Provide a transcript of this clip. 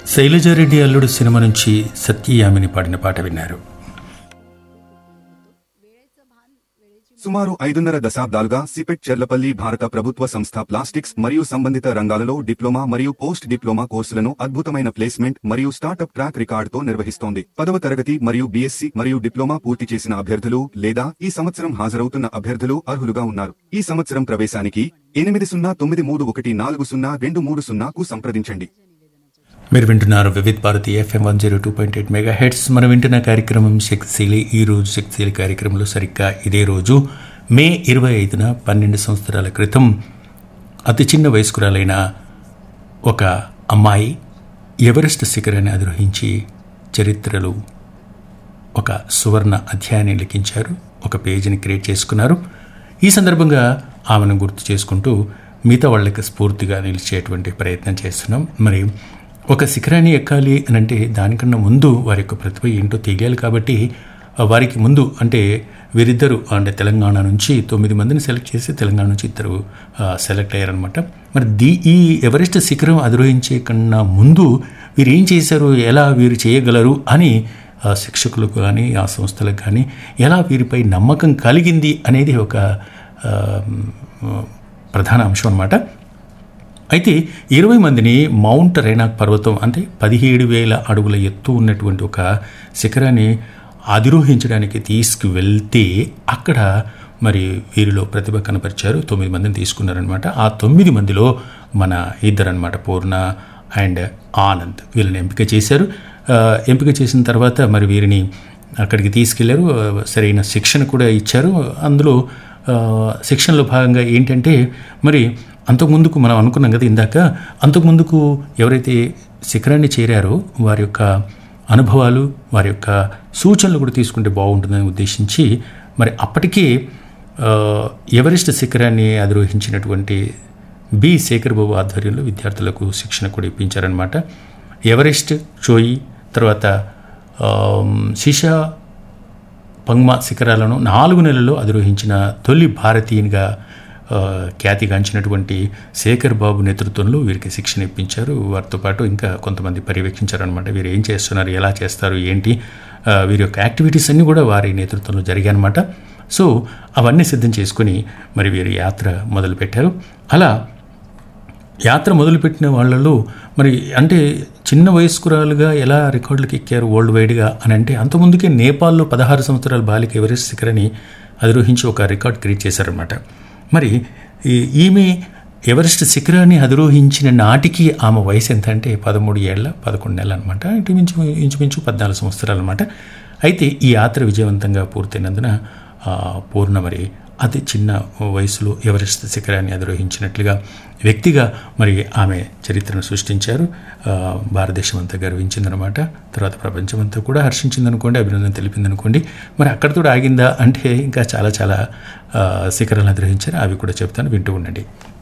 శైలజారెడ్డి అల్లుడు సినిమా నుంచి సత్యయామిని పాడిన పాట విన్నారు సుమారు ఐదున్నర దశాబ్దాలుగా సిపెట్ చెర్లపల్లి భారత ప్రభుత్వ సంస్థ ప్లాస్టిక్స్ మరియు సంబంధిత రంగాలలో డిప్లొమా మరియు పోస్ట్ డిప్లొమా కోర్సులను అద్భుతమైన ప్లేస్మెంట్ మరియు స్టార్టప్ ట్రాక్ రికార్డుతో నిర్వహిస్తోంది పదవ తరగతి మరియు బీఎస్సీ మరియు డిప్లొమా పూర్తి చేసిన అభ్యర్థులు లేదా ఈ సంవత్సరం హాజరవుతున్న అభ్యర్థులు అర్హులుగా ఉన్నారు ఈ సంవత్సరం ప్రవేశానికి ఎనిమిది సున్నా తొమ్మిది మూడు ఒకటి నాలుగు సున్నా రెండు మూడు సున్నాకు సంప్రదించండి మీరు వింటున్నారు Vividh Bharati FM one zero two point eight mega hertz మనం వింటున్న కార్యక్రమం శక్తిశీలి ఈ రోజు శక్తిశీలి కార్యక్రమంలో సరిగ్గా ఇదే రోజు మే ఇరవై ఐదున పన్నెండు సంవత్సరాల క్రితం అతి చిన్న వయస్కురాలైన ఒక అమ్మాయి ఎవరెస్ట్ శిఖరాన్ని అధిరోహించి చరిత్రలు ఒక సువర్ణ అధ్యాయాన్ని లిఖించారు ఒక పేజీని క్రియేట్ చేసుకున్నారు ఈ సందర్భంగా ఆమెను గుర్తు చేసుకుంటూ మిగతా వాళ్ళకి స్ఫూర్తిగా నిలిచేటువంటి ప్రయత్నం చేస్తున్నాం మరి ఒక శిఖరాన్ని ఎక్కాలి అని అంటే దానికన్నా ముందు వారి యొక్క ప్రతిభ ఏంటో తెలియాలి కాబట్టి ఆ, వారికి ముందు అంటే వీరిద్దరు అంటే తెలంగాణ నుంచి తొమ్మిది మందిని సెలెక్ట్ చేసి తెలంగాణ నుంచి ఇద్దరు ఆ, సెలెక్ట్ అయ్యారనమాట మరి దీ ఈ ఎవరెస్ట్ శిఖరం అధిరోహించే కన్నా ముందు వీరు ఏం చేశారు ఎలా వీరు చేయగలరు అని ఆ శిక్షకులకు కానీ ఆ సంస్థలకు కానీ ఎలా వీరిపై నమ్మకం కలిగింది అనేది ఒక ఆ, మ్, ప్రధాన అంశం అన్నమాట అయితే ఇరవై మందిని మౌంట్ రైనాక్ పర్వతం అంటే పదిహేడు వేల అడుగుల ఎత్తు ఉన్నటువంటి ఒక శిఖరాన్ని అధిరోహించడానికి తీసుకువెళ్తే అక్కడ మరి వీరిలో ప్రతిభ కనపరిచారు తొమ్మిది మందిని తీసుకున్నారనమాట ఆ తొమ్మిది మందిలో మన ఇద్దరు అనమాట పూర్ణ అండ్ ఆనంద్ వీళ్ళని ఎంపిక చేశారు ఆ, ఎంపిక చేసిన తర్వాత మరి వీరిని అక్కడికి తీసుకెళ్లారు ఆ, సరైన శిక్షణ కూడా ఇచ్చారు అందులో ఆ, శిక్షణలో భాగంగా ఏంటంటే మరి అంతకుముందుకు మనం అనుకున్నాం కదా ఇందాక అంతకుముందుకు ఎవరైతే శిఖరాన్ని చేరారో వారి యొక్క అనుభవాలు వారి యొక్క సూచనలు కూడా తీసుకుంటే బాగుంటుందని ఉద్దేశించి మరి అప్పటికే ఆ, ఎవరెస్ట్ శిఖరాన్ని అధిరోహించినటువంటి బి శేఖర్ బాబు ఆధ్వర్యంలో విద్యార్థులకు శిక్షణ కూడా ఇప్పించారనమాట ఎవరెస్ట్ చోయి తర్వాత ఆమ్, శిషా పంగ్మా శిఖరాలను నాలుగు నెలల్లో అధిరోహించిన తొలి భారతీయునిగా ఆ, ఖ్యాతిగాంచినటువంటి శేఖర్ బాబు నేతృత్వంలో వీరికి శిక్షణ ఇప్పించారు వారితో పాటు ఇంకా కొంతమంది పర్యవేక్షించారనమాట వీరు ఏం చేస్తున్నారు ఎలా చేస్తారు ఏంటి ఆ, వీరి యొక్క యాక్టివిటీస్ అన్నీ కూడా వారి నేతృత్వంలో జరిగాయన్నమాట సో అవన్నీ సిద్ధం చేసుకుని మరి వీరు యాత్ర మొదలుపెట్టారు అలా యాత్ర మొదలుపెట్టిన వాళ్ళలో మరి అంటే చిన్న వయస్కురాలుగా ఎలా రికార్డులకు ఎక్కారు వరల్డ్ వైడ్గా అని అంటే అంతకుముందుకే నేపాల్లో పదహారు సంవత్సరాల బాలిక ఎవరెస్ట్ శిఖరని అధిరోహించి ఒక రికార్డ్ క్రియేట్ చేశారనమాట మరి ఈ- ఈమె ఎవరెస్ట్ శిఖరాన్ని అధిరోహించిన నాటికి ఆమె వయసు ఎంత అంటే పదమూడు ఏళ్ళ పదకొండు నెలలు అనమాట ఇంచుమించు ఇంచుమించు పద్నాలుగు సంవత్సరాలు అనమాట అయితే ఈ యాత్ర విజయవంతంగా పూర్తయినందున ఆ, పూర్ణ మరి అతి చిన్న వయసులో ఎవరెస్ట్ శిఖరాన్ని అధిరోహించినట్లుగా వ్యక్తిగా మరి ఆమె చరిత్రను సృష్టించారు ఆ, భారతదేశం అంతా గర్వించిందనమాట తర్వాత ప్రపంచం అంతా కూడా హర్షించిందనుకోండి అభినందన తెలిపిందనుకోండి మరి అక్కడితో ఆగిందా అంటే ఇంకా చాలా చాలా ఆ, శిఖరాలను అధిరోహించారు అవి కూడా చెప్తాను వింటూ ఉండండి